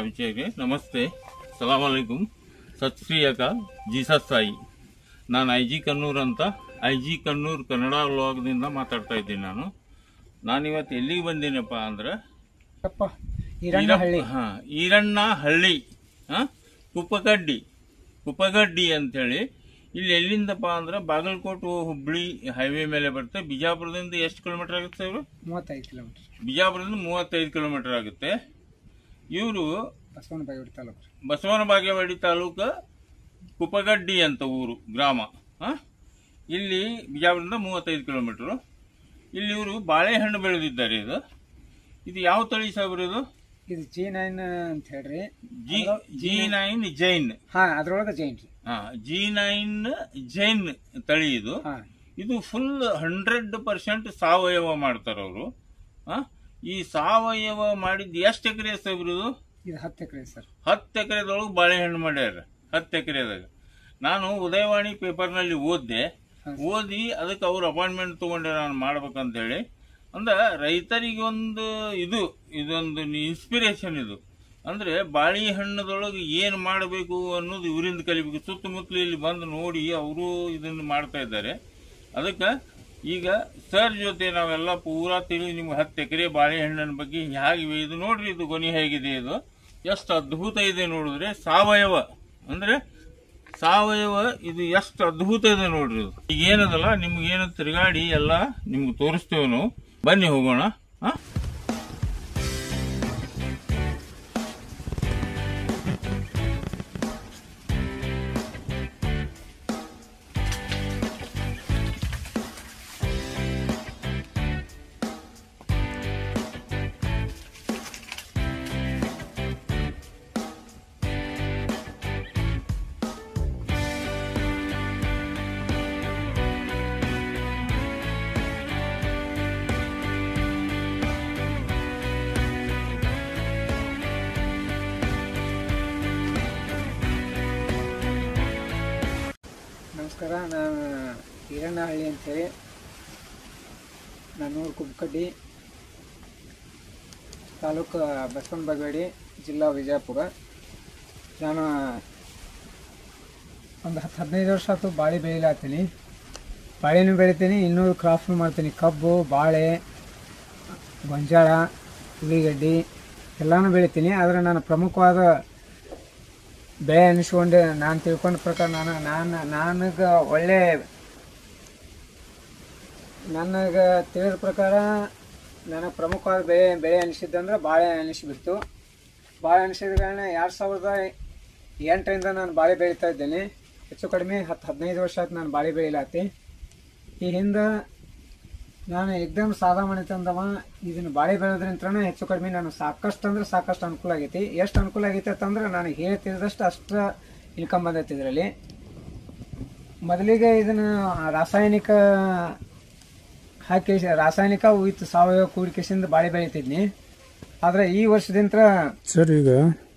ವೀಕ್ಷಕರಿಗೆ ನಮಸ್ತೆ ಸಲಾಮ್ ಅಲೈಕುಮ್ ಸತ್ ಶ್ರೀ ಅಕಾಲ್ ಜೀಸಸ್ ಸಾಯಿ ನಾನು ಐ ಜಿ ಕನ್ನೂರ್ ಅಂತ ಐ ಜಿ ಕನ್ನೂರ್ ಕನ್ನಡ ವ್ಲಾಗ್ದಿಂದ ಮಾತಾಡ್ತಾ ಇದ್ದೀನಿ ನಾನು ನಾನಿವತ್ತು ಎಲ್ಲಿಗೆ ಬಂದೀನಪ್ಪ ಅಂದ್ರೆ ಅಪ್ಪ ಈರಣ್ಣಹಳ್ಳಿ ಹಾ ಈರಣ್ಣ ಹಳ್ಳಿ ಹಾ ಕುಪ್ಪಗಡ್ಡಿ ಕುಪ್ಪಗಡ್ಡಿ ಅಂತೇಳಿ ಇಲ್ಲಿ ಎಲ್ಲಿಂದಪ್ಪ ಅಂದ್ರೆ ಬಾಗಲಕೋಟೆ ಹುಬ್ಳಿ ಹೈವೇ ಮೇಲೆ ಬರುತ್ತೆ ಬಿಜಾಪುರದಿಂದ ಎಷ್ಟು ಕಿಲೋಮೀಟರ್ ಆಗುತ್ತೆ ಇವರು ಮೂವತ್ತೈದು ಕಿಲೋಮೀಟರ್ ಬಿಜಾಪುರದಿಂದ ಮೂವತ್ತೈದು ಕಿಲೋಮೀಟರ್ ಆಗುತ್ತೆ ಇವರು ಬಸವನ ಬಾಗೇವಾಡಿ ತಾಲೂಕು ಬಸವನ ಬಾಗೇವಾಡಿ ತಾಲೂಕು ಕುಪ್ಪಗಡ್ಡಿ ಅಂತ ಊರು ಗ್ರಾಮ ಆ? ಇಲ್ಲಿ ಬಿಜಾಪುರದಿಂದ ಮೂವತ್ತೈದು ಕಿಲೋಮೀಟರು ಇಲ್ಲಿ ಇವರು ಬಾಳೆಹಣ್ಣು ಬೆಳೆದಿದ್ದಾರೆ ಇದು ಇದು ಯಾವ ತಳಿ ಸಾಬ್ರು ಇದು ಇದು ಜಿ ನೈನ್ ಅಂತ ಹೇಳ್ರಿ ಜಿ ಜಿ ನೈನ್ ಜೈನ್ ಹಾ ಅದ್ರೊಳಗೆ ಜೈನ್ ರೀ ಹಾ ಜಿ ನೈನ್ ಜೈನ್ ತಳಿ ಇದು ಹಾ ಇದು ಫುಲ್ ಹಂಡ್ರೆಡ್ ಪರ್ಸೆಂಟ್ ಸಾವಯವ ಮಾಡ್ತಾರೆ ಅವರು ಈ ಸಾವಯವ ಮಾಡಿದ್ದು ಎಷ್ಟು ಎಕರೆ ಸಾಬ್ರು ಇದು ಇದು ಹತ್ತು ಎಕರೆ ಸರ್ ಹತ್ತು ಎಕರೆದೊಳಗೆ ಬಾಳೆಹಣ್ಣು ಮಾಡ್ಯಾರ ಹತ್ತು ಎಕರೆದಾಗ ನಾನು ಉದಯವಾಣಿ ಪೇಪರ್ನಲ್ಲಿ ಓದಿದೆ ಹಾ. ಓದಿ ಅದಕ್ಕೆ ಅವ್ರು ಅಪಾಯಿಂಟ್ಮೆಂಟ್ ತಗೊಂಡೆ ನಾನು ಮಾಡ್ಬೇಕಂತೇಳಿ ಅಂದ್ರೆ ರೈತರಿಗೆ ಒಂದು ಇದು ಇದೊಂದು ಇನ್ಸ್ಪಿರೇಷನ್ ಇದು ಅಂದ್ರೆ ಬಾಳೆಹಣ್ಣದೊಳಗೆ ಏನು ಮಾಡಬೇಕು ಅನ್ನೋದು ಇವರಿಂದ ಕಲಿಬೇಕು ಸುತ್ತಮುತ್ತಲು ಇಲ್ಲಿ ಬಂದು ನೋಡಿ ಅವರು ಇದನ್ನು ಮಾಡ್ತಾ ಇದ್ದಾರೆ ಅದಕ್ಕೆ ಈಗ ಸರ್ ಜೊತೆ ನಾವೆಲ್ಲ ಪೂರಾ ತಿಳಿ ನಿಮ್ಗೆ ಹತ್ತು ಎಕರೆ ಬಾಳೆಹಣ್ಣಿನ ಬಗ್ಗೆ ಹೇಗಿವೆ ಇದು ನೋಡ್ರಿ ಇದು ಗೊನೆ ಹೇಗಿದೆ ಇದು ಎಷ್ಟು ಅದ್ಭುತ ಇದೆ ನೋಡಿದ್ರೆ ಸಾವಯವ ಅಂದ್ರೆ ಸಾವಯವ ಇದು ಎಷ್ಟು ಅದ್ಭುತ ಇದೆ ನೋಡ್ರಿ ಇದು ಈಗ ಏನದಲ್ಲ ನಿಮ್ಗೆ ಏನು ತಿರುಗಾಡಿ ಎಲ್ಲ ನಿಮ್ಗೆ ತೋರಿಸ್ತೇವೆ ನಾವು ಬನ್ನಿ ಹೋಗೋಣ ಹಾ ನಮಸ್ಕಾರ ನಾನು ಈರಣ್ಣಹಳ್ಳಿ ಅಂತೇಳಿ ನಾನ್ನೂರು ಕುಬ್ಕಡ್ಡಿ ತಾಲೂಕು ಬಸವನ ಬಾಗೇವಾಡಿ ಜಿಲ್ಲಾ ವಿಜಯಪುರ ನಾನು ಒಂದು ಹತ್ತು ಹದಿನೈದು ವರ್ಷ ಆಯ್ತು ಬಾಳೆ ಬೆಳಿಲಾತೀನಿ ಬಾಳೆನೂ ಬೆಳಿತೀನಿ ಇನ್ನೂ ಕ್ರಾಫ್ಟ್ ಮಾಡ್ತೀನಿ ಕಬ್ಬು ಬಾಳೆ ಗೊಂಜಾಳ ಉಳ್ಳಿಗಡ್ಡಿ ಎಲ್ಲನೂ ಬೆಳಿತೀನಿ ಆದರೆ ನಾನು ಪ್ರಮುಖವಾದ ಬೆಳೆ ಅನಿಸ್ಕೊಂಡು ನಾನು ತಿಳ್ಕೊಂಡ ಪ್ರಕಾರ ನಾನು ನಾನು ನನಗೆ ಒಳ್ಳೆ ನನಗೆ ತಿಳಿದ ಪ್ರಕಾರ ನನಗೆ ಪ್ರಮುಖವಾದ ಬೆಳೆ ಬೆಳೆ ಅನಿಸಿದ್ದಂದ್ರೆ ಬಾಳೆ ಅನಿಸಿಬಿಡ್ತು ಬಾಳೆ ಅನಿಸಿದ ಕಾರಣ ಎರಡು ಸಾವಿರದ ಎಂಟರಿಂದ ನಾನು ಬಾಳೆ ಬೆಳೀತಾ ಇದ್ದೇನೆ ಹೆಚ್ಚು ಕಡಿಮೆ ಹತ್ತು ಹದಿನೈದು ವರ್ಷ ಆಯ್ತು ನಾನು ಬಾಳೆ ಬೆಳಿಲಾತಿ ಈ ಹಿಂದೆ ನಾನು ಎಕ್ದಮ್ ಸಾದಾ ಮಾಡಿತಂದವ ಇದನ್ನ ಬಾಳೆ ಬೆಳೆದ್ರಿಂತ್ರನೇ ಹೆಚ್ಚು ಕಡಿಮೆ ನಾನು ಸಾಕಷ್ಟು ಅಂದ್ರೆ ಸಾಕಷ್ಟು ಅನುಕೂಲ ಆಗೈತಿ ಎಷ್ಟು ಅನುಕೂಲ ಆಗೈತೆ ಅಂತಂದ್ರೆ ನಾನು ಹೇಳ್ತಿದ್ದಷ್ಟು ಅಷ್ಟು ಇನ್ಕಮ್ ಬಂದೈತಿ ಇದರಲ್ಲಿ ಮೊದಲಿಗೆ ಇದನ್ನ ರಾಸಾಯನಿಕ ಹಾಕಿ ರಾಸಾಯನಿಕ ವಿತ್ ಸಾವಯವ ಕೂಡಿಕೆಸಿಂದ ಬಾಳೆ ಬೆಳಿತಿದ್ನಿ ಆದ್ರೆ ಈ ವರ್ಷದಿಂದ ಸರ್ ಈಗ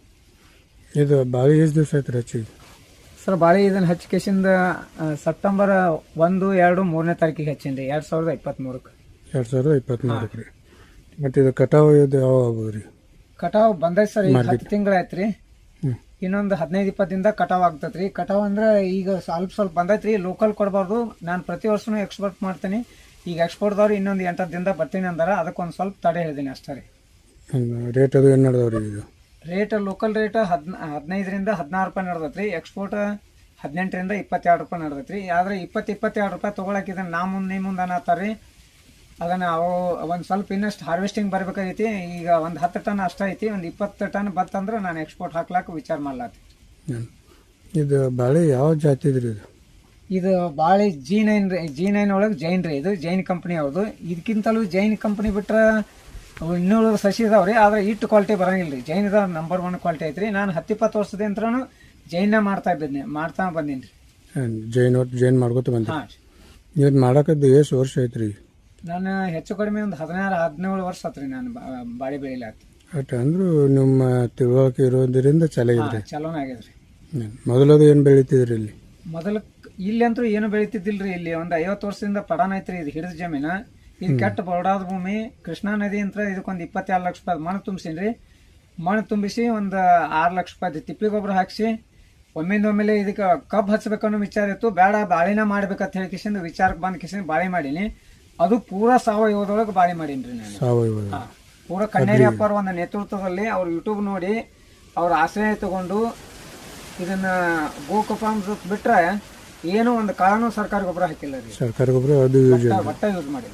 ಇದು ಬಾವಿ ಎಷ್ಟು ದಿವಸ ಆಯ್ತು ಹಚ್ಚಿ ಸರ್ ಬಾಳೆ ಇದನ್ನ ಹಚ್ಚಿಕೆಸಿಂದ ಸೆಪ್ಟೆಂಬರ್ ಒಂದು ಎರಡು ಮೂರನೇ ತಾರೀಕಿಗೆ ಹಚ್ಚೀನಿ ಎರಡ್ ಸಾವಿರದ ಇಪ್ಪತ್ತ್ಮೂರಕ್ಕೆ ಎರಡು ಸಾವಿರದ ಇಪ್ಪತ್ತ್ಮೂರಕ್ಕೆ ರೀ ಮತ್ತು ಇದು ಕಟಾವು ಇದು ಯಾವ ಆಗ್ಬೋದು ರೀ ಕಟಾವ್ ಬಂದೈತಿ ಸರ್ ಈಗ ಹತ್ತು ತಿಂಗಳಾಯ್ತ್ರಿ ಹ್ಞೂ ಇನ್ನೊಂದು ಹದಿನೈದು ಇಪ್ಪತ್ತು ದಿನದಾಗ ಕಟಾವ್ ಆಗ್ತೈತ್ರಿ ಕಟಾವ್ ಅಂದ್ರೆ ಈಗ ಸ್ವಲ್ಪ ಸ್ವಲ್ಪ ಬಂದೈತ್ರಿ ಲೋಕಲ್ ಕೊಡಬಾರ್ದು ನಾನು ಪ್ರತಿ ವರ್ಷನೂ ಎಕ್ಸ್ಪೋರ್ಟ್ ಮಾಡ್ತೀನಿ ಈಗ ಎಕ್ಸ್ಪೋರ್ಟ್ದವ್ರು ಇನ್ನೊಂದು ಎಂಟತ್ತು ದಿನದಾಗ ಬರ್ತೀನಿ ಅಂದಾರ ಅದಕ್ಕೊಂದು ಸ್ವಲ್ಪ ತಡೆ ಹೇಳಿದೀನಿ ಅಷ್ಟೇ ರೀ ರೇಟ್ ಅದು ಏನು ನಡೆದವ್ರಿ ಇದು ರೇಟ್ ಲೋಕಲ್ ರೇಟ್ ಹದ್ನ ಹದಿನೈದರಿಂದ ಹದಿನಾರು ರೂಪಾಯಿ ನಡೆದೈತ್ರಿ ಎಕ್ಸ್ಪೋರ್ಟ್ ಹದಿನೆಂಟರಿಂದ ಇಪ್ಪತ್ತೆರಡು ರೂಪಾಯಿ ನಡೆದೈತ್ರಿ ಆದ್ರೆ ಇಪ್ಪತ್ತು ಇಪ್ಪತ್ತೆರಡು ರೂಪಾಯಿ ತೊಗೊಳಕ್ ಇದನ್ನ ನಾ ಮುಂದೆ ನೀ ಮುಂದೆ ಅನ್ನತ್ತಾರ್ರಿ ಅದನ್ನ ಅವು ಒಂದು ಸ್ವಲ್ಪ ಇನ್ನಷ್ಟು ಹಾರ್ವೆಸ್ಟಿಂಗ್ ಬರ್ಬೇಕಾಗೈತಿ ಈಗ ಒಂದು ಹತ್ತು ಟನ್ ಅಷ್ಟ ಐತಿ ಒಂದು ಇಪ್ಪತ್ತು ಟನ್ ಬತ್ತಂದ್ರೆ ನಾನು ಎಕ್ಸ್ಪೋರ್ಟ್ ಹಾಕ್ಲಾಕ ವಿಚಾರ ಮಾಡ್ಲಾತಿ ಹ್ಮ್. ಇದು ಬಾಳೆ ಯಾವ ಜಾತಿದ್ರಿ ಇದು ಇದು ಬಾಳೆ ಜಿ ನೈನ್ ರೀ ಜಿ ನೈನ್ ಒಳಗೆ ಜೈನ್ ರೀ ಇದು ಜೈನ್ ಕಂಪ್ನಿ ಅವ್ರದ್ದು ಇದಕ್ಕಿಂತಲೂ ಜೈನ್ ಕಂಪ್ನಿ ಬಿಟ್ರೆ ಅವು ಇನ್ನೂರು ಸಸಿ ಇದಾವ್ರಿ ಆದ್ರೆ ಇಟ್ಟು ಕ್ವಾಲಿಟಿ ಬರಂಗಿಲ್ಲ ರೀ ಜೈನ್ ನಂಬರ್ ಒನ್ ಕ್ವಾಲಿಟಿ ಐತ್ರಿ ನಾನು ಹತ್ತಿಪ್ಪತ್ತು ವರ್ಷದಿಂತ್ರನು ಜೈನ ಮಾಡ್ತಾ ಇದ್ದೀನಿ ಮಾಡ್ತಾ ಬಂದೀನಿ ರೀ ಹ್ಮ್. ಜೈನ್ ಒಟ್ಟು ಜೈನ್ ಮಾಡ್ಕೊತ ಬಂದ್ರಿ ಹಾಂ ಇದು ಮಾಡಕದ್ದು ಎಷ್ಟು ವರ್ಷ ಐತ್ರಿ ನಾನು ಹೆಚ್ಚು ಕಡಿಮೆ ಒಂದು ಹದಿನಾರು ಹದಿನೇಳು ವರ್ಷ ಆತ್ರಿ ನಾನು ಬಾ- ಬಾಳೆ ಬೆಳಿಲಾತಿ ಒಟ್ಟು ಅಂದ್ರೂ ನಿಮ್ಮ ತಿಳುವಳಿಕೆ ಇರೋದ್ರಿಂದ ಚೆನ್ನಾಗಿದ್ರಿ ಚಲೋನ ಆಗ್ಯದ್ರಿ ಹ್ಮ್. ಮೊದಲದು ಏನು ಬೆಳಿತಿದ್ರಿ ಇಲ್ಲಿ ಮೊದಲ ಇಲ್ಲಂತೂ ಏನು ಬೆಳಿತಿದ್ದಿಲ್ರಿ ಇಲ್ಲಿ ಒಂದು ಐವತ್ತು ವರ್ಷದಿಂದ ಪಡಾನ ಐತ್ರಿ ಇದು ಹಿಡಿದ ಜಮೀನ ಇದು ಕೆಟ್ಟ ಬರಡಾದ ಭೂಮಿ ಕೃಷ್ಣಾ ನದಿ ಅಂತ ಇದಕ್ಕೊಂದು ಇಪ್ಪತ್ತೆರಡು ಲಕ್ಷ ರೂಪಾಯಿ ಮಣ್ಣು ತುಂಬಿಸಿನ್ರಿ ಮಣ್ಣು ತುಂಬಿಸಿ ಒಂದು ಆರು ಲಕ್ಷ ರೂಪಾಯಿ ತಿಪ್ಪಿ ಗೊಬ್ಬರ ಹಾಕಿಸಿ ಒಮ್ಮಿಂದ ಒಮ್ಮೆಲೆ ಇದಕ್ಕೆ ಕಬ್ಬು ಹಚ್ಬೇಕನ್ನೋ ವಿಚಾರ ಇತ್ತು ಬೇಡ ಬಾಳಿನ ಮಾಡ್ಬೇಕಂತ ಹೇಳಿ ಕಿಸಿಂದ ವಿಚಾರಕ್ಕೆ ಬಂದ ಕಿಸಿಂದ ಬಾಳೆ ಮಾಡೀನಿ ಅದು ಪೂರಾ ಸಾವಯವದೊಳಗೆ ಬಾಳೆ ಮಾಡೀನಿ ರೀ ನಾನು ಸಾವಯವ ಹಾ. ಪೂರ ಕಣ್ಣೇರಿ ಅಪ್ಪರ ಒಂದು ನೇತೃತ್ವದಲ್ಲಿ ಅವ್ರು ಯೂಟ್ಯೂಬ್ ನೋಡಿ ಅವ್ರ ಆಶ್ರಯ ತಗೊಂಡು ಇದನ್ನ ಗೋಕಪಾಂಸ್ ಬಿಟ್ರೆ ಏನೂ ಒಂದು ಕಾಳನು ಸರ್ಕಾರಿ ಗೊಬ್ಬರ ಹಾಕಿಲ್ಲ ರೀ ಸರ್ಕಾರಿ ಗೊಬ್ಬರ ಅದು ಯೂಸ್ ಒಟ್ಟ- ಒಟ್ಟ ಯೂಸ್ ಮಾಡಿಲ್ಲ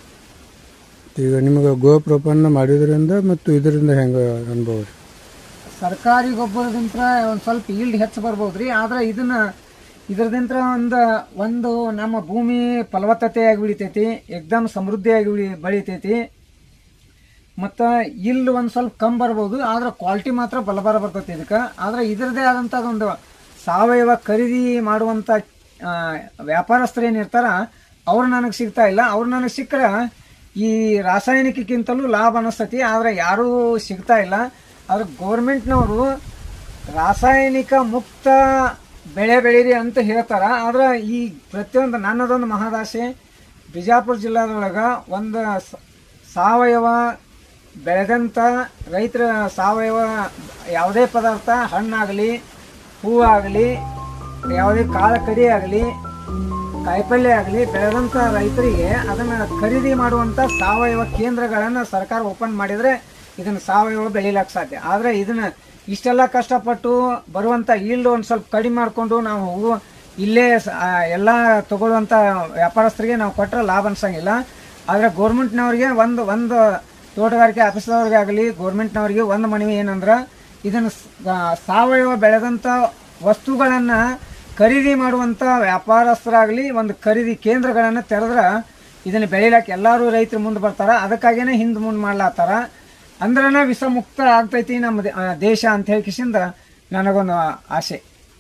ಈಗ ನಿಮಗೆ ಗೋಪ್ರೋಪನ್ನ ಮಾಡಿದ್ರಿಂದ ಮತ್ತು ಇದರಿಂದ ಹೆಂಗೆ ಅನುಭವ ರೀ ಸರ್ಕಾರಿ ಗೊಬ್ಬರದಿಂದ ಒಂದು ಸ್ವಲ್ಪ ಈಲ್ಡ್ ಹೆಚ್ಚು ಬರ್ಬೋದ್ರಿ ಆದ್ರೆ ಇದನ್ನ ಇದರದಿಂದ ಒಂದು ಒಂದು ನಮ್ಮ ಭೂಮಿ ಫಲವತ್ತತೆಯಾಗಿ ಉಳಿತೈತಿ ಎಕ್ದಮ್ ಸಮೃದ್ಧಿಯಾಗಿ ಉಳಿ ಬೆಳಿತೈತಿ ಮತ್ತು ಇಲ್ಲಿ ಒಂದು ಸ್ವಲ್ಪ ಕಮ್ಮಿ ಬರ್ಬೋದು ಆದ್ರೆ ಕ್ವಾಲಿಟಿ ಮಾತ್ರ ಬಲಬರ ಬರ್ತೈತಿ ಇದಕ್ಕೆ ಆದ್ರೆ ಇದರದೇ ಆದಂಥ ಒಂದು ಸಾವಯವ ಖರೀದಿ ಮಾಡುವಂಥ ಆ, ವ್ಯಾಪಾರಸ್ಥರು ಏನಿರ್ತಾರ ಅವ್ರು ನನಗೆ ಸಿಗ್ತಾ ಇಲ್ಲ ಅವ್ರು ನನಗೆ ಸಿಕ್ಕರೆ ಈ ರಾಸಾಯನಿಕಕ್ಕಿಂತಲೂ ಲಾಭ ಅನಿಸ್ತತಿ ಆದ್ರೆ ಯಾರೂ ಸಿಗ್ತಾ ಇಲ್ಲ ಆದ್ರೆ ಗೌರ್ಮೆಂಟ್ನವರು ರಾಸಾಯನಿಕ ಮುಕ್ತ ಬೆಳೆ ಬೆಳೀರಿ ಅಂತ ಹೇಳ್ತಾರ ಆದ್ರೆ ಈ ಪ್ರತಿಯೊಂದು ನನ್ನದೊಂದು ಮಹದಾಸೆ ಬಿಜಾಪುರ ಜಿಲ್ಲಾದೊಳಗೆ ಒಂದು ಸ- ಸಾವಯವ ಬೆಳೆದಂಥ ರೈತರ ಸಾವಯವ ಯಾವುದೇ ಪದಾರ್ಥ ಹಣ್ಣಾಗಲಿ ಹೂವಾಗಲಿ ಯಾವುದೇ ಕಾಳ ಕಡಿ ಆಗಲಿ ಕಾಯಿಪಲ್ಯ ಆಗಲಿ ಬೆಳೆದಂಥ ರೈತರಿಗೆ ಅದನ್ನು ಖರೀದಿ ಮಾಡುವಂಥ ಸಾವಯವ ಕೇಂದ್ರಗಳನ್ನು ಸರ್ಕಾರ ಓಪನ್ ಮಾಡಿದರೆ ಇದನ್ನು ಸಾವಯವ ಬೆಳಿಲಕ್ಕೆ ಸಾಧ್ಯ ಆದರೆ ಇದನ್ನು ಇಷ್ಟೆಲ್ಲ ಕಷ್ಟಪಟ್ಟು ಬರುವಂಥ ಈಲ್ಡ್ ಒಂದು ಸ್ವಲ್ಪ ಕಡಿಮೆ ಮಾಡಿಕೊಂಡು ನಾವು ಹೂವು ಇಲ್ಲೇ ಸ- ಆ, ಎಲ್ಲ ತಗೊಳ್ಳುವಂಥ ವ್ಯಾಪಾರಸ್ಥರಿಗೆ ನಾವು ಕೊಟ್ಟರೆ ಲಾಭ ಅನ್ಸಂಗಿಲ್ಲ ಆದರೆ ಗೌರ್ಮೆಂಟ್ನವ್ರಿಗೆ ಒಂದು ಒಂದು ತೋಟಗಾರಿಕೆ ಆಫೀಸದವ್ರಿಗೆ ಆಗಲಿ ಗೌರ್ಮೆಂಟ್ನವ್ರಿಗೆ ಒಂದು ಮನವಿ ಏನಂದ್ರೆ ಇದನ್ನು ಸ್- ಆ, ಸಾವಯವ ಬೆಳೆದಂಥ ವಸ್ತುಗಳನ್ನು ಖರೀದಿ ಮಾಡುವಂಥ ವ್ಯಾಪಾರಸ್ಥರಾಗಲಿ ಒಂದು ಖರೀದಿ ಕೇಂದ್ರಗಳನ್ನು ತೆರೆದ್ರೆ ಇದನ್ನು ಬೆಳಿಲಕ್ಕೆ ಎಲ್ಲರೂ ರೈತರು ಮುಂದೆ ಬರ್ತಾರೆ ಅದಕ್ಕಾಗಿಯೇ ಹಿಂದೆ ಮುಂದೆ ಮಾಡ್ಲಾತ್ತಾರ ಅಂದ್ರನ ವಿಷಮುಕ್ತ ಆಗ್ತೈತಿ ನಮ್ಮ ದೇ- ಆ, ದೇಶ ಅಂತ ಹೇಳಿ ಕಿಸಿಂದ ನನಗೊಂದು ಆಸೆ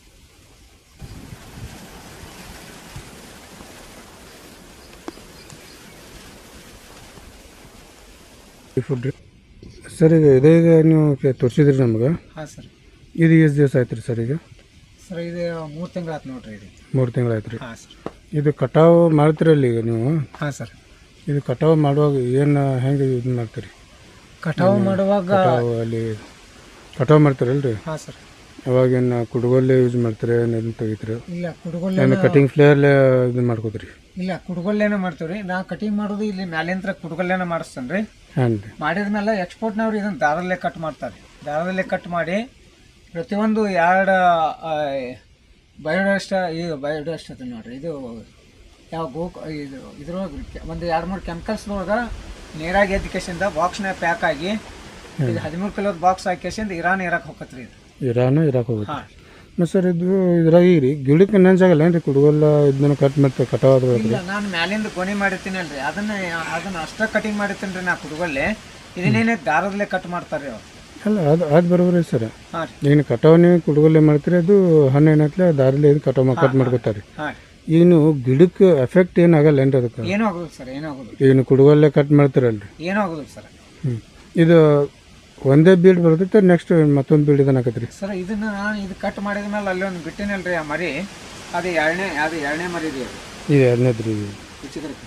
ಫುಡ್ ರೀ ಸರ್ ಈಗ ಇದೇ ಈಗ ನೀವು ಕೆ- ತೋರಿಸಿದ್ರಿ ನಮ್ಗೆ ಹಾಂ ಸರ್ ಇದು ಎಷ್ಟು ದಿವಸ ಆಯ್ತು ರೀ ಸರ್ ಈಗ ಸರ್ ಇದು ಮೂರು ತಿಂಗಳಾಯ್ತು ನೋಡ್ರಿ ಇದು ಮೂರು ತಿಂಗಳಾಯ್ತು ರೀ ಹಾಂ ಸರ್ ಇದು ಕಟಾವು ಮಾಡ್ತೀರಲ್ಲ ಈಗ ನೀವು ಹಾಂ ಸರ್ ಇದು ಕಟಾವು ಮಾಡುವಾಗ ಏನು ಹೆಂಗೆ ಇದು ಮಾಡ್ತೀರಿ ಕಟಾವು ಮಾಡುವಾಗ ಕಟಾವು ಅಲ್ಲಿ ಕಟಾವು ಮಾಡ್ತೀರಲ್ರಿ ಹಾಂ ಸರ್ ಅವಾಗೇನು ಕುಡುಗೋಲೆ ಯೂಸ್ ಮಾಡ್ತಾರೆ ಏನು ತೆಗಿತೀರಿ ಇಲ್ಲ ಕುಡುಗೊಲ್ಲೆ ಏನು ಕಟಿಂಗ್ ಫ್ಲೇಯರ್ಲೆ ಇದು ಮಾಡ್ಕೋತೀರಿ ಇಲ್ಲ ಕುಡುಗೊಲ್ಲೆನ ಮಾಡ್ತೀವಿ ರೀ ನಾ ಕಟಿಂಗ್ ಮಾಡೋದು ಇಲ್ಲಿ ಮ್ಯಾಲಿಂತ್ರ ಕುಡುಗೊಲ್ಲೆನ ಮಾಡಿಸ್ತೇನೆ ರೀ ಹಾಂ ರೀ ಮಾಡಿದ್ಮೇಲೆ ಎಕ್ಸ್ಪೋರ್ಟ್ನವ್ರು ಇದನ್ನು ದಾರದಲ್ಲೇ ಕಟ್ ಮಾಡ್ತಾರೆ ದಾರದಲ್ಲೇ ಕಟ್ ಮಾಡಿ ಪ್ರತಿಯೊಂದು ಎರಡು ಬಯೋಡಸ್ಟ್ ಇದು ಬಯೋಡಸ್ಟ್ ಅದು ನೋಡ್ರಿ ಇದು ಯಾವ ಗೋ ಇದು ಇದ್ರೊಳಗೆ ಕೆ- ಒಂದು ಎರಡು ಮೂರು ಕೆಮಿಕಲ್ಸ್ನೊಳಗೆ ನೇರಾಗಿ ಎದ್ದು ಕೇಸಿಂದ ಬಾಕ್ಸ್ನಾಗ ಪ್ಯಾಕ್ ಆಗಿ ಇದು ಹದಿಮೂರು ಕಿಲೋದ ಬಾಕ್ಸ್ ಹಾಕಿ ಕೇಸಿಂದ ಇರಾನ್ ಇರಕ್ಕೆ ಹೋಗತ್ರಿ ಇದು ಇರಾನು ಇರಾಕ್ ಹೋಗುತ್ತೆ ಹಾಂ ಮತ್ತು ಸರ್ ಇದು ಇದ್ರಾಗ ಈಗ ರೀ ಗಿಡಕ್ಕೆ ನೆನ್ಸಾಗಲ್ಲ ಏನು ರೀ ಕುಡುಗೋಲ್ಲ ಇದನ್ನ ಕಟ್ ಮಾಡ್ತಾರೆ ಕಟಾವು ಆದ್ರೆ ಇಲ್ಲ ನಾನು ಮ್ಯಾಲಿಂದ ಗೊನೆ ಮಾಡಿರ್ತೀನಲ್ರಿ ಅದನ್ನ ಅದನ್ನ ಅಷ್ಟ ಕಟಿಂಗ್ ಮಾಡಿರ್ತೀನಿ ರೀ ನಾ ಕುಡುಗಲ್ಲೇ ಇದನ್ನೇನೆ ದಾರದಲ್ಲೇ ಕಟ್ ಮಾಡ್ತಾರೆ ಅವ್ರು ಅಲ್ಲ ಅದು ಅದು ಬರೋಬ್ರಿ ಸರ್ ಹಾಂ ರೀ ಏನು ಕಟಾವು ನೀವು ಕುಡುಗೋಲೆ ಮಾಡ್ತೀರಿ ಅದು ಹಣ್ಣು ಏನತ್ಲೆ ದಾರಿಲಿ ಇದು ಕಟಾವು ಮಾಡಿ ಕಟ್ ಮಾಡ್ಕೋತಾರೆ ಹಾಂ ಈಗ ನೀವು ಗಿಡಕ್ಕೆ ಎಫೆಕ್ಟ್ ಏನು ಆಗಲ್ಲ ಏನು ಅದಕ್ಕೆ ಏನೂ ಆಗೋದಿಲ್ಲ ಸರ್ ಏನೂ ಆಗೋದಿಲ್ಲ ಈಗ ನೀವು ಕುಡುಗೋಲೆ ಕಟ್ ಮಾಡ್ತೀರಲ್ರಿ ಏನೂ ಆಗೋದಿಲ್ಲ ಸರ್ ಹ್ಞೂ ಇದು ಒಂದೇ ಬೀಡ್ ಬರ್ತೈತೆ ನೆಕ್ಸ್ಟ್ ಮತ್ತೊಂದು ಬೀಡ್ ಇದನ್ನ ಹಾಕತ್ರಿ ಸರ್ ಇದನ್ನ ನಾನು ಇದು ಕಟ್ ಮಾಡಿದ ಮೇಲೆ ಅಲ್ಲಿ ಒಂದು ಬಿಟ್ಟಿನಲ್ರಿ ಆ ಮರಿ ಅದು ಎರಡನೇ ಅದು ಎರಡನೇ ಮರಿ ಇದೆ ಅದು ಇದು ಎರಡನೇದು ರೀ ಚಿಕ್ಕದ್ರಕ್ಕೆ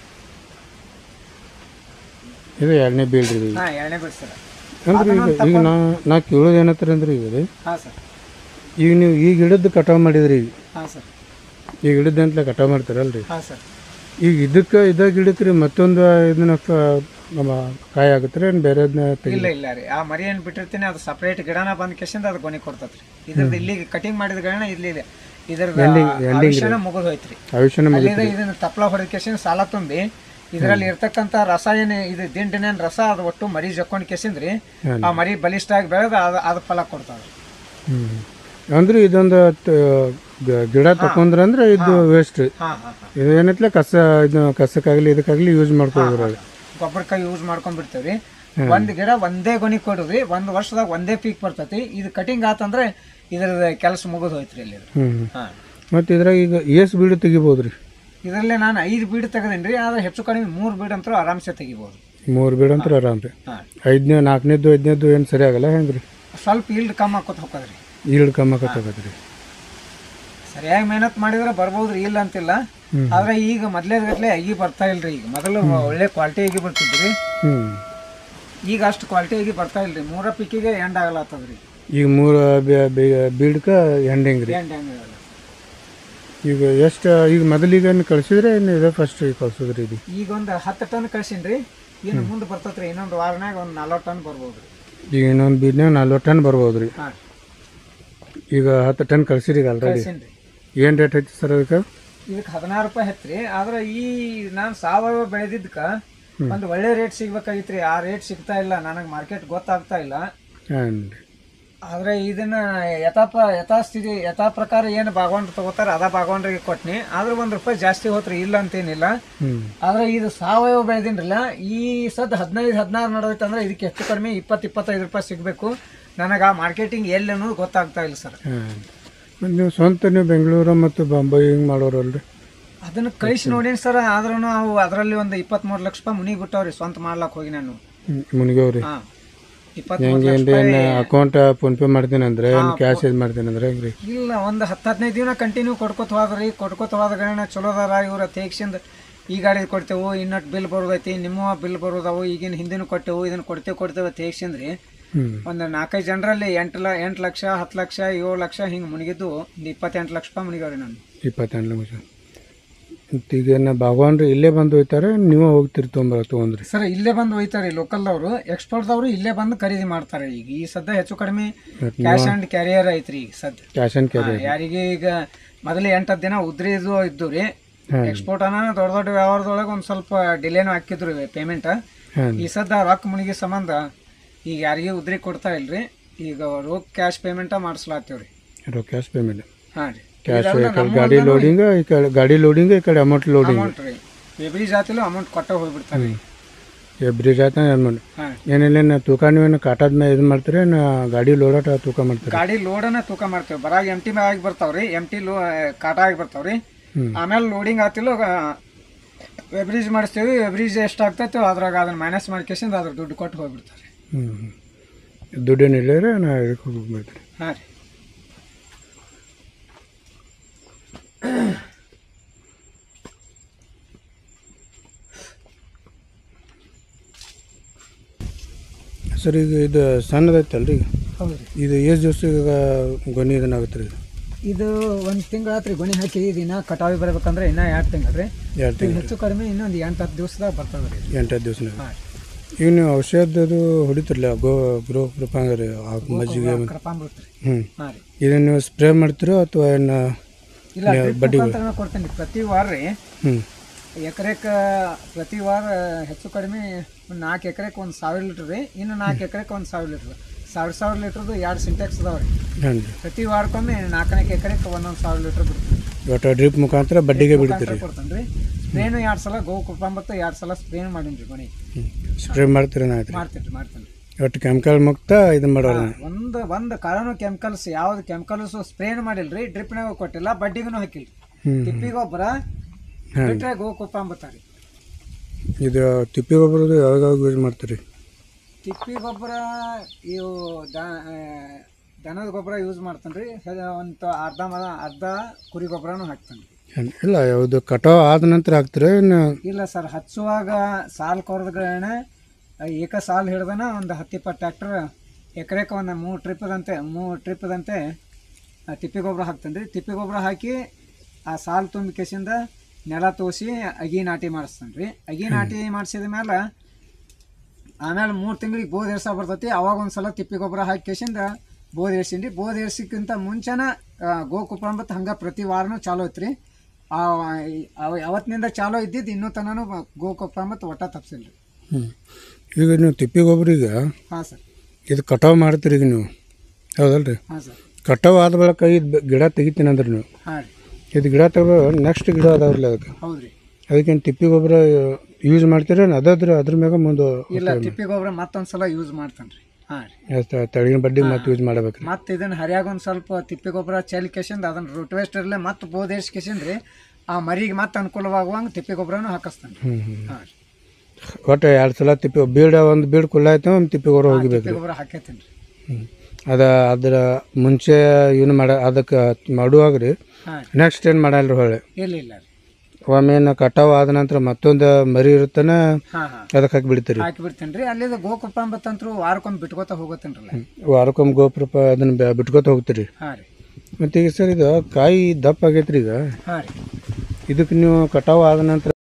ಇದು ಎರಡನೇ ಬೀಡ್ ರೀ ಹಾಂ ಎರಡನೇ ಬಿಟ್ಟು ಸರ್ ಅಂದ್ರೆ ಈಗ ಈಗ ನಾ ನಾ ಕೇಳೋದು ಏನತ್ತಾರೆ ಅಂದ್ರೆ ಈಗ ರೀ ಹಾಂ ಸರ್ ಈಗ ನೀವು ಈ ಗಿಡದ್ದು ಕಟಾವು ಮಾಡಿದ್ರಿ ಈಗ ಹಾಂ ಸರ್ ಈ ಗಿಡದಂತಲೇ ಕಟಾವು ಮಾಡ್ತಾರಲ್ರಿ ಹಾಂ ಸರ್ ಈಗ ಇದಕ್ಕೆ ಇದ ಗಿಡಕ್ಕೆ ರೀ ಮತ್ತೊಂದು ಇದನ್ನ ಕ- ನಮ್ಮ ಕಾಯಿ ಆಗುತ್ತೆ ಏನು ಬೇರೆ ತೆಗಿ ಇಲ್ಲ ಇಲ್ಲ ರೀ ಆ ಮರಿ ಏನು ಬಿಟ್ಟಿರ್ತೀನಿ ಅದು ಸಪ್ರೇಟ್ ಗಿಡನ ಬಂದ ಕೆಸಿಂದ ಅದು ಗೊನೆ ಕೊಡ್ತತ್ರಿ ಇದ್ರದ್ದು ಇಲ್ಲಿಗೆ ಕಟಿಂಗ್ ಮಾಡಿದ ಗಿಡನ ಇಲ್ಲಿ ಇದೆ ಇದ್ರದ್ದು ಆಯುಷ್ಯನ ಮುಗಿದು ಹೋಯ್ತ್ರಿ ಆಯುಷ್ಯನ ಮಗ ಅಲ್ಲಿಂದ ಇದನ್ನ ತಪ್ಪಲ ಹೊಡೆದ ಕೆಸಿಂದ ಸಾಲ ತುಂಬಿ ಇದರಲ್ಲಿ ಇರ್ತಕ್ಕಂಥ ರಸಾಯನ ಇದು ದಿಂಡಿನ ರಸ ಅದು ಒಟ್ಟು ಮರಿ ಜಕ್ಕೊಂಡ್ ಕೆಸಿಂದ್ರಿ ಆ ಮರಿ ಬಲಿಷ್ಠ ಆಗಿ ಬೆಳೆದು ಅದು ಅದು ಫಲ ಕೊಡ್ತಾವೆ ಹ್ಞೂ ಅಂದ್ರೆ ಇದೊಂದು ತ- ಗ- ಗಿಡ ತಕೊಂಡ್ರ ಅಂದ್ರೆ ಇದು ವೇಸ್ಟ್ ರೀ ಹಾಂ ಹಾಂ ಹಾಂ ಇದು ಏನೈತ್ಲೆ ಕಸ ಇದು ಕಸಕ್ಕಾಗಲಿ ಇದಕ್ಕಾಗಲಿ ಯೂಸ್ ಮಾಡ್ಕೋದ್ರಿ ಗೊಬ್ಬರಕ್ಕೆ ಯೂಸ್ ಮಾಡ್ಕೊಂಡ್ಬಿಡ್ತೇವ್ರಿ ಒಂದ್ ಗಿಡ ಒಂದೇ ಗೊನಿ ಕೊಡುದ್ರಿ ಒಂದ್ ವರ್ಷದಾಗ ಒಂದೇ ಪೀಕ್ ಬರ್ತೈತಿ ಇದು ಕಟಿಂಗ್ ಆತಂದ್ರೆ ಇದ್ರ ಕೆಲಸ ಮುಗಿದು ಹೋಯ್ತ್ರಿ ಇಲ್ಲಿ ಹ್ಞೂ ಹ್ಞೂ ಹಾ ಮತ್ತು ಇದ್ರಾಗ ಈಗ ಏಸ್ ಬೀಡು ತೆಗಿಬೋದು ರೀ ಇದರಲ್ಲೇ ನಾನು ಐದು ಬೀಡ್ ತೆಗೆದೇನ್ರಿ ಆದ್ರೆ ಹೆಚ್ಚು ಕಡಿಮೆ ಮೂರು ಬೀಡ್ ಅಂತೂ ಆರಾಮ್ಸೆ ತೆಗಿಬೋದು ಮೂರು ಬೀಡು ಅಂತ ಆರಾಮ್ ರೀ ಹಾ ಐದನೇ ನಾಲ್ಕನೇದ್ದು ಐದನೇದ್ದು ಏನು ಸರಿ ಆಗಲ್ಲ ಹೆಂಗೆ ರೀ ಸ್ವಲ್ಪ ಈಲ್ಡ್ ಕಮ್ಮಿ ಹಾಕೋತ ಹೋಗೋದ್ರಿ ಈಲ್ಡ್ ಕಮ್ಮಕತ್ತಾಗತ್ತೆ ರೀ ಸರಿಯಾಗಿ ಮೆಹನತ್ ಮಾಡಿದ್ರೆ ಬರ್ಬೋದ್ರಿ ಇಲ್ಲ ಅಂತಿಲ್ಲ ಆದ್ರೆ ಈಗ ಮೊದ್ಲೇದ್ ಗಟ್ಲೆ ಅಗಿ ಬರ್ತಾ ಇಲ್ರಿ ಈಗ ಮೊದಲು ಒಳ್ಳೆ ಕ್ವಾಲಿಟಿ ಅಗಿ ಬರ್ತಿದ್ರಿ ಹ್ಞೂ ಈಗ ಅಷ್ಟು ಕ್ವಾಲಿಟಿಯಾಗಿ ಬರ್ತಾ ಇಲ್ರಿ ಮೂರ ಪಿಕ್ಕಿಗೆ ಎಂಡ್ ಆಗಲತ್ತದ್ರಿ ಈಗ ಮೂರು ಬೀಡ್ಕ ಎಂಡಿಂಗ್ ರೀ ಎಂಡ್ ಹೆಂಗ್ ಆಗಲ್ಲ ಈಗ ಎಷ್ಟು ಈಗ ಮೊದಲಿಗೆ ಕಳಿಸಿದ್ರೆ ಇನ್ನು ಇದೆ ಫಸ್ಟ್ ಕಳ್ಸೋದ್ರಿ ಇದು ಈಗ ಒಂದು ಹತ್ತು ಟನ್ ಕಳ್ಸೀನಿ ಇನ್ನು ಮುಂದೆ ಬರ್ತತ್ರಿ ಇನ್ನೊಂದು ವಾರನಾಗ ಒಂದು ನಲ್ವತ್ತು ಟನ್ ಬರ್ಬೋದು ರೀ ಈಗ ಇನ್ನೊಂದು ಬೀಡ್ನಾಗ ನಲ್ವತ್ತು ಟನ್ ಬರ್ಬೋದು ರೀ ಹಾಂ ಈಗ ಹತ್ತು ಟನ್ ಕಳ್ಸಿರಿ ಈಗ ಆಲ್ರೆಡಿ ಕಳ್ಸೀನಿ ರೀ ಏನು ರೇಟ್ ಐತಿ ಸರ್ ಅದಕ್ಕೆ ಇದಕ್ಕೆ ಹದಿನಾರು ರೂಪಾಯಿ ಹತ್ರಿ ಆದ್ರೆ ಈ ನಾನು ಸಾವಯವ ಬೆಳೆದಿದ್ದಕ್ಕೆ ಒಂದು ಒಳ್ಳೆ ರೇಟ್ ಸಿಗ್ಬೇಕಾಗಿತ್ರಿ ಆ ರೇಟ್ ಸಿಗ್ತಾ ಇಲ್ಲ ನನಗೆ ಮಾರ್ಕೆಟ್ ಗೊತ್ತಾಗ್ತಾ ಇಲ್ಲ ಹಾಂ ಆದ್ರೆ ಇದನ್ನ ಯಥಾಪ ಯಥಾಸ್ಥಿತಿ ಯಥಾ ಪ್ರಕಾರ ಏನು ಬಾಗವಾನ್ರು ತಗೋತಾರ ಅದ ಬಾಗವಾನ್ರಿಗೆ ಕೊಟ್ನಿ ಆದ್ರೆ ಒಂದು ರೂಪಾಯಿ ಜಾಸ್ತಿ ಹೋತ್ರಿ ಇಲ್ಲ ಅಂತೇನಿಲ್ಲ ಹ್ಞೂ ಆದ್ರೆ ಇದು ಸಾವಯವ ಬೆಳೆದಿನ್ರಲ್ಲ ಈ ಸದ್ ಹದಿನೈದು ಹದಿನಾರು ನಡೆದೈತೆ ಅಂದ್ರೆ ಇದಕ್ಕೆ ಹೆಚ್ಚು ಕಡಿಮೆ ಇಪ್ಪತ್ತು ಇಪ್ಪತ್ತೈದು ರೂಪಾಯಿ ಸಿಗಬೇಕು ನನಗೆ ಆ ಮಾರ್ಕೆಟಿಂಗ್ ಎಲ್ಲಿ ಅನ್ನೋದು ಗೊತ್ತಾಗ್ತಾ ಇಲ್ಲ ಸರ್ ಹಾಂ ಮತ್ತು ನೀವು ಸ್ವಂತ ನೀವು ಬೆಂಗಳೂರು ಮತ್ತು ಬಾಂಬೆ ಹಿಂಗೆ ಮಾಡೋರಲ್ರಿ ಅದನ್ನ ಕಳಿಸಿ ನೋಡೀನಿ ಸರ್ ಆದ್ರೂ ಅವು ಅದರಲ್ಲಿ ಒಂದು ಇಪ್ಪತ್ಮೂರು ಲಕ್ಷ ರೂಪಾಯಿ ಮುನಿಗೆ ಬಿಟ್ಟವ್ರಿ ಸ್ವಂತ ಮಾಡ್ಲಕ್ ಹೋಗಿ ನಾನು ಮುನಿಗವ್ರಿ ಹಾ ಇಪ್ಪತ್ಮೂರು ಹೆಂಗೆ ಲಕ್ಷ ಏನು ರೂಪಾಯಿ ಅಕೌಂಟ್ ಫೋನ್ಪೇ ಮಾಡ್ತೀನಿ ಅಂದ್ರೆ ಏನು ಕ್ಯಾಶ್ ಇದು ಮಾಡ್ತೀನಿ ಅಂದ್ರೆ ಹೆಂಗೆ ರೀ ಇಲ್ಲ ಒಂದು ಹತ್ತು ಹದಿನೈದು ದಿನ ಕಂಟಿನ್ಯೂ ಕೊಡ್ಕೊತ ಹೋದ್ರಿ ಕೊಡ್ಕೊತ ಹೋದ್ಗಳನ್ನ ಚಲೋ ಅದಾರ ಇವ್ರ ತೇಗ್ಸಿಂದ ಈ ಗಾಡಿ ಕೊಡ್ತೇವು ಇನ್ನೊಟ್ಟು ಬಿಲ್ ಬರೋದೈತಿ ನಿಮ್ಮ ಬಿಲ್ ಬರೋದವು ಈಗಿನ ಹಿಂದಿನ ಕೊಟ್ಟೆವು ಇದನ್ನ ಕೊಡ್ತೇವೆ ಕೊಡ್ತೇವೆ ತೇಗ್ಸಿಂದ್ರಿ ಹ್ಞೂ ಒಂದು ನಾಲ್ಕೈದು ಜನರಲ್ಲಿ ಎಂಟು ಲ ಎಂಟು ಲಕ್ಷ ಹತ್ತು ಲಕ್ಷ ಏಳು ಲಕ್ಷ ಹಿಂಗೆ ಮುನಿಗಿದ್ದು ಒಂದು ಇಪ್ಪತ್ತೆಂಟು ಲಕ್ಷ ರೂಪಾಯಿ ಮುನಿಗವ್ರಿ ನಾನು ಇಪ್ಪತ್ತೆಂಟು ನಿಮಿಷ ಮತ್ತು ಈಗ ನಾ ಭಗವಾನ್ರು ಇಲ್ಲೇ ಬಂದು ಹೋಯ್ತಾರೆ ನೀವು ಹೋಗ್ತಿರಿ ತೊಂಬರ ತೊಗೊಂಡ್ರಿ ಸರ್ ಇಲ್ಲೇ ಬಂದು ಒಯ್ತಾರೆ ಲೋಕಲ್ದವರು ಎಕ್ಸ್ಪೋರ್ಟ್ದವರು ಇಲ್ಲೇ ಬಂದು ಖರೀದಿ ಮಾಡ್ತಾರೆ ಈಗ ಈ ಸದ್ಯ ಹೆಚ್ಚು ಕಡಿಮೆ ಕ್ಯಾಶ್ ಆ್ಯಂಡ್ ಕ್ಯಾರಿಯರ್ ಐತ್ರಿ ಈಗ ಸದ್ಯ ಕ್ಯಾಶ್ ಆ್ಯಂಡ್ ಕ್ಯಾರಿ ಹಾ, ಯಾರಿಗೆ ಈಗ ಮೊದಲು ಎಂಟತ್ತು ದಿನ ಉದ್ರಿ ಇದು ಇದ್ದು ರೀ ಹಾಂ ಎಕ್ಸ್ಪೋರ್ಟ್ ಅನ್ನ ದೊಡ್ಡ ದೊಡ್ಡ ವ್ಯವಹಾರದೊಳಗೆ ಒಂದು ಸ್ವಲ್ಪ ಡಿಲೇನು ಹಾಕಿದ್ರು ಪೇಮೆಂಟ್ ಹಾಂ ಈ ಸದ್ದ ರೊಕ್ಕ ಮುನಿಗೆ ಸಂಬಂಧ ಈಗ ಯಾರಿಗೆ ಉದ್ರಿ ಕೊಡ್ತಾ ಇಲ್ರಿ ಈಗ ರೋಗ್ ಕ್ಯಾಶ್ ಪೇಮೆಂಟ ಮಾಡಿಸ್ಲಾತೀವ್ರಿ ರೊ ಕ್ಯಾಶ್ ಪೇಮೆಂಟ್ ಹಾಂ ರೀ ಕ್ಯಾಶ್ ಈ ಕಡೆ ಗಾಡಿ ಲೋಡಿಂಗ್ ಈ ಕಡೆ ಗಾಡಿ ಲೋಡಿಂಗ್ ಈ ಕಡೆ ಅಮೌಂಟ್ ಲೋಡಿಂಗ್ ಅಮೌಂಟ್ ರೀ ಎಬ್ರಿ ಜಾತಿಲೂ ಅಮೌಂಟ್ ಕೊಟ್ಟ ಹೋಗ್ಬಿಡ್ತಾರೆ ಬ್ರಿಜ್ ಆಯ್ತು ಅಮೌಂಟ್ ಹಾಂ ಏನಿಲ್ಲ ಏನು ತೂಕ ನೀವೇನು ಕಾಟದ ಮೇಲೆ ಇದು ಮಾಡ್ತೀರಿ ಏನು ಗಾಡಿ ಲೋಡಾಟ ತೂಕ ಮಾಡ್ತೀರಿ ಗಾಡಿ ಲೋಡನ್ನ ತೂಕ ಮಾಡ್ತೇವೆ ಬರಾಗ ಎಮ್ ಟಿ ಆಗಿ ಬರ್ತಾವ್ರಿ ಎಮ್ ಟಿ ಲೋ ಕಾಟ ಆಗಿ ಬರ್ತಾವ್ರಿ ಹ್ಮ್. ಆಮೇಲೆ ಲೋಡಿಂಗ್ ಆತಿಲ್ಲ ವೆಬ್ರೀಜ್ ಮಾಡಿಸ್ತೀವಿ ವೆಬ್ರೀಜ್ ಎಷ್ಟು ಆಗ್ತೈತೆ ಅದ್ರಾಗ ಅದನ್ನ ಮೈನಸ್ ಮಾಡ್ಕೇಸಿಂದ ಅದ್ರ ದುಡ್ಡು ಕೊಟ್ಟು ಹೋಗ್ಬಿಡ್ತಾರೆ ಹ್ಞೂ ದುಡ್ಡೇನಿಲ್ಲ ರೀ ನಾ ಇದಕ್ಕೆ ಹೋಗ್ಬಿಡ್ತೀರಿ ಹಾಂ ರೀ ಸರ್ ಈಗ ಇದು ಸಣ್ಣದೈತಲ್ರಿ ಈಗ ಹೌದು ರೀ ಇದು ಎಷ್ಟು ದಿವಸ ಗೊನೆ ಇದನ್ನಾಗುತ್ತೆ ರೀ ಇದು ಒಂದು ತಿಂಗಳು ಆತ್ರಿ ಗೊನೆ ಹಾಕಿ ದಿನ ಕಟಾವಿ ಬರ್ಬೇಕಂದ್ರೆ ಇನ್ನೂ ಎರಡು ತಿಂಗಳು ರೀ ಎರಡು ಈಗ ತಿಂಗಳು ಹೆಚ್ಚು ಕಡಿಮೆ ಇನ್ನೊಂದು ಎಂಟು ಹತ್ತು ದಿವಸದಾಗ ಬರ್ತದೆ ರೀ ಎಂಟು ದಿವಸನಾಗ ಹಾಂ ಈಗ ನೀವು ಔಷಧದ್ದು ಹೊಡಿತಿರಲ್ಲ ಗೋ ಗ್ರೋ ಕೃಪಾಂಗ ರೀ ಆ ಮಜ್ಜಿಗೆ ಕೃಪಾಮೃತ ರೀ ಹ್ಞೂ ಹಾಂ ರೀ ಇದನ್ನು ನೀವು ಸ್ಪ್ರೇ ಮಾಡ್ತೀರೋ ಅಥವಾ ಏನು ಇಲ್ಲ drip ಮುಖಾಂತರ ಕೊಡ್ತೀನಿ ಪ್ರತಿ ವಾರ ರೀ ಹ್ಞೂ ಎಕರೆಕ್ಕೆ ಪ್ರತಿ ವಾರ ಹೆಚ್ಚು ಕಡಿಮೆ ಒಂದು ನಾಲ್ಕು ಎಕರೆಗೆ ಒಂದು ಸಾವಿರ ಲೀಟ್ರ್ ರೀ ಇನ್ನು ನಾಲ್ಕು ಎಕರೆಗೆ ಒಂದು ಸಾವಿರ ಲೀಟ್ರ್ ಸಾವಿರ ಸಾವಿರ ಲೀಟ್ರದ್ದು ಎರಡು ಸಿಂಟೆಕ್ಸ್ ಅದಾವೆ ರೀ ಹಾಂ ರೀ ಪ್ರತಿ ವಾರಕ್ಕೊಮ್ಮೆ ನಾಲ್ಕನೇ ಎಕರೆಗೆ ಒಂದೊಂದು ಸಾವಿರ ಲೀಟ್ರ್ ಬಿಡ್ತೀನಿ ಒಟ್ಟು ಡ್ರಿಪ್ ಮುಖಾಂತರ ಬಡ್ಡಿಗೆ ಬಿಡ್ತೀರಿ ಕೊಡ್ತಾನೆ ರೀ ಸ್ಪ್ರೇನು ಎರಡು ಸಲ ಗೋ ಕುಟುಂಬತ್ತು ಎರಡು ಸಲ ಸ್ಪ್ರೇನು ಮಾಡೀನಿ ರೀ ಮನೆ ಹ್ಞೂ ಸ್ಪ್ರೇ ಮಾಡ್ತೀರಿ ಆಯ್ತು ರೀ ಮಾಡ್ತೀನಿ ರೀ ಮಾಡ್ತೀನಿ ಒಟ್ಟು ಕೆಮಿಕಲ್ ಮುಕ್ತ ಇದು ಮಾಡೋರು ಒಂದು ಒಂದು ಕಾರಣನು ಕೆಮಿಕಲ್ಸ್ ಯಾವ್ದು ಕೆಮಿಕಲ್ಸ್ ಸ್ಪ್ರೇನು ಮಾಡಿಲ್ರಿ ಡ್ರಿಪ್ನಾಗ ಕೊಟ್ಟಿಲ್ಲ ಬಡ್ಡಿಗೂ ಹಾಕಿಲ್ರಿ ಹ್ಞೂ ತಿಪ್ಪಿ ಗೊಬ್ಬರ ಹಾಂ ಬಿಟ್ರೆ ಗೋ ಕುಟುಂಬತ್ತ ರೀ ಇದು ತಿಪ್ಪಿ ಗೊಬ್ಬರದ್ದು ಯಾವಾಗ ಯಾವಾಗ ಯೂಸ್ ಮಾಡ್ತೀರಿ ತಿಪ್ಪಿ ಗೊಬ್ಬರ ಇವು ದ- ಆ, ದನದ ಗೊಬ್ಬರ ಯೂಸ್ ಮಾಡ್ತಾನೆ ರೀ ಒಂದು ಅರ್ಧ ಮರ ಅರ್ಧ ಕುರಿ ಗೊಬ್ಬರನೂ ಹಾಕ್ತಾನೆ ಏನ್- ಇಲ್ಲ ಯಾವುದು ಕಟಾವ್ ಆದ ನಂತರ ಹಾಕ್ತೀರಿ ಇನ್ನು ಇಲ್ಲ ಸರ್ ಹಚ್ಚುವಾಗ ಸಾಲ್ ಕೊರದ್ಗಳನ್ನ ಏಕ ಸಾಲ್ ಹಿಡ್ದನ ಒಂದು ಹತ್ತಿಪ್ಪತ್ತು ಟ್ರ್ಯಾಕ್ಟರ್ ಎಕರೆಗೆ ಒಂದು ಮೂರು ಟ್ರಿಪ್ಪದಂತೆ ಮೂರು ಟ್ರಿಪ್ಪದಂತೆ ಆ, ತಿಪ್ಪಿ ಗೊಬ್ಬರ ಹಾಕ್ತಾನೆ ರೀ ತಿಪ್ಪಿ ಗೊಬ್ಬರ ಹಾಕಿ ಆ ಸಾಲ್ ತುಂಬಿ ಕೆಸಿಂದ ನೆಲ ತೋಸಿ ಅಗಿ ನಾಟಿ ಮಾಡಿಸ್ತಾನೆ ರೀ ಅಗಿ ನಾಟಿ ಮಾಡಿಸಿದ ಮೇಲೆ ಆಮೇಲೆ ಮೂರು ತಿಂಗಳಿಗೆ ಬೋದ್ ಏರ್ಸ ಬರ್ತೈತಿ ಅವಾಗ ಒಂದು ಸಲ ತಿಪ್ಪಿ ಗೊಬ್ಬರ ಹಾಕಿ ಕೆಸಿಂದ ಬೋದ್ ಏರ್ಸಿನ್ರಿ ಬೋದ್ ಏರ್ಸಿಕ್ಕಿಂತ ಮುಂಚೆನ ಆ, ಗೋ ಕುಪ್ರಂಬತ್ ಹಂಗೆ ಪ್ರತಿ ವಾರನೂ ಚಾಲೂ ಐತ್ರಿ ಆ, ಅವ- ಅವತ್ತಿನಿಂದ ಚಾಲೂ ಇದ್ದಿದ್ದು ಇನ್ನೂ ತನೂ ಗೋ ಕುಪ್ರಂಬತ್ ಒಟ್ಟ ತಪ್ಸಿಲ್ರಿ ಹ್ಞೂ ಈಗ ನೀವು ತಿಪ್ಪಿ ಗೊಬ್ಬರ ಈಗ ಹಾಂ ಸರ್ ಇದು ಕಟಾವ್ ಮಾಡ್ತೀರಿ ಈಗ ನೀವು ಹೌದಲ್ರಿ ಹಾಂ ಸರ್ ಕಟಾವ್ ಆದ ಬಳಿಕ ಇದು ಗಿಡ ತೆಗಿತೀನಿ ಅಂದ್ರೆ ನೀವು ಹಾಂ ರೀ ಇದು ಗಿಡ ತೆಗೆದು ನೆಕ್ಸ್ಟ್ ಗಿಡ ಅದಾವ್ರಲ್ಲ ಅದಕ್ಕೆ ಹೌದು ರೀ ಅದಕ್ಕೇನು ತಿಪ್ಪಿ ಗೊಬ್ಬರ ಯೂಸ್ ಮಾಡ್ತೀರ ಅದಾದ್ರೆ ಅದ್ರ ಮ್ಯಾಗ ಮುಂದೆ ಇಲ್ಲ ತಿಪ್ಪಿ ಗೊಬ್ಬರ ಮತ್ತೊಂದು ಸಲ ಯೂಸ್ ಮಾಡ್ತಾನೆ ರೀ ಹಾಂ ರೀ ತಳಿನ ಬಡ್ಡಿ ಮತ್ತೆ ಯೂಸ್ ಮಾಡ್ಬೇಕು ರೀ ಮತ್ತೆ ಇದನ್ನ ಹರಿಯಾಗ ಒಂದು ಸ್ವಲ್ಪ ತಿಪ್ಪಿ ಗೊಬ್ಬರ ಚೆಲ್ಲಿ ಕೆಸಿಂದ ಅದನ್ನ ರೋಟ್ವೇಸ್ಟರ್ಲೆ ಮತ್ತೆ ಬೋದೇಶ್ ಕೆಸಿಂದ ರೀ ಆ ಮರಿಗೆ ಮತ್ತೆ ಅನುಕೂಲವಾಗುವಂಗೆ ತಿಪ್ಪಿ ಗೊಬ್ಬರನೂ ಹಾಕಿಸ್ತಾನೆ ಹ್ಞೂ ಹ್ಞೂ ಹಾಂ ರೀ ಒಟ್ಟು ಎರಡು ಸಲ ತಿಪ್ಪಿ ಬೀಡ ಒಂದು ಬೀಡ್ ಕುಲ್ಲ ಆಯ್ತು ಒಂದು ತಿಪ್ಪಿ ಗೊಬ್ಬರ ಹೋಗಿಬೇಕು ತಿಪ್ಪಿ ಗೊಬ್ಬರ ಹಾಕೈತೀನಿ ರೀ ಹ್ಞೂ ಅದ ಅದ್ರ ಮುಂಚೆ ಏನು ಮಾಡ ಅದಕ್ಕೆ ಮಾಡುವಾಗ ರೀ ಹಾಂ ರೀ ನೆಕ್ಸ್ಟ್ ಏನು ಮಾಡಲ್ಲ ರೀ ಹೊಳೆ ಇಲ್ಲ ಇಲ್ಲ ರೀ ಒಮ್ಮೆನ ಕಟಾವ್ ಆದ ನಂತರ ಮತ್ತೊಂದು ಮರಿ ಇರುತ್ತಾನ ಹಾಂ ಹಾಂ ಅದಕ್ಕೆ ಹಾಕಿ ಬಿಡ್ತೀರಿ ಹಾಕಿ ಬಿಡ್ತೀನಿ ರೀ ಅಲ್ಲಿದ ಗೋಕೃಪಾಂಬತ್ತಂತ್ರು ವಾರಕ್ಕೊಮ್ಮೆ ಬಿಟ್ಕೋತ ಹೋಗತ್ತೇನ್ರಲ್ಲ ವಾರಕ್ಕೊಮ್ಮೆ ಗೊಬ್ಬರ ಪ ಅದನ್ನ ಬ್ಯಾ- ಬಿಟ್ಕೋತ ಹೋಗ್ತೀರಿ ಹಾಂ ರೀ ಮತ್ತೆ ಈಗ ಸರ್ ಇದು ಕಾಯಿ ದಪ್ಪ ಆಗೈತ್ರಿ ಈಗ ಹಾಂ ರೀ ಇದಕ್ಕೆ ನೀವು ಕಟಾವ್ ಆದ ನಂತರ